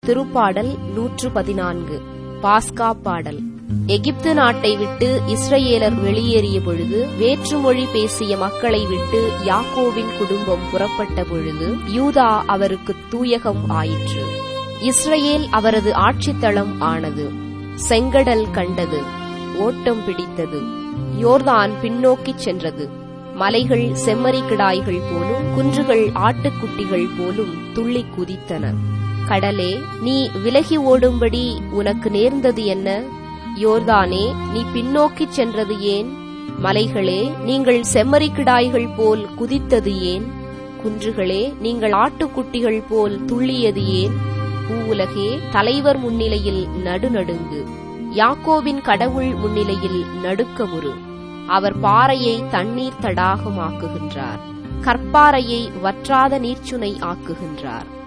திருப்பாடல் நூற்று பதினான்கு பாஸ்கா பாடல் எகிப்து நாட்டை விட்டு இஸ்ரவேலர் வெளியேறிய பொழுது வேற்றுமொழி பேசிய மக்களை விட்டு யாக்கோவின் குடும்பம் புறப்பட்ட பொழுது யூதா அவருக்கு தூயகம் ஆயிற்று இஸ்ரவேல் அவரது ஆட்சித்தளம் ஆனது செங்கடல் கண்டது ஓட்டம் பிடித்தது யோர்தான் பின்னோக்கிச் சென்றது மலைகள் செம்மறி கிடாய்கள் போலும் குன்றுகள் ஆட்டுக்குட்டிகள் போலும் துள்ளி குதித்தன கடலே நீ விலகி ஓடும்படி உனக்கு நேர்ந்தது என்ன யோர்தானே நீ பின்னோக்கிச் சென்றது ஏன் மலைகளே நீங்கள் செம்மறி கிடாய்கள் போல் குதித்தது ஏன் குன்றுகளே நீங்கள் ஆட்டுக்குட்டிகள் போல் துள்ளியது ஏன் பூவுலகே தலைவர் முன்னிலையில் நடுநடுங்கு யாக்கோவின் கடவுள் முன்னிலையில் நடுக்கமுறு அவர் பாறையை தண்ணீர் தடாகமாக்குகின்றார் கற்பாறையை வற்றாத நீர்ச்சுனை ஆக்குகின்றார்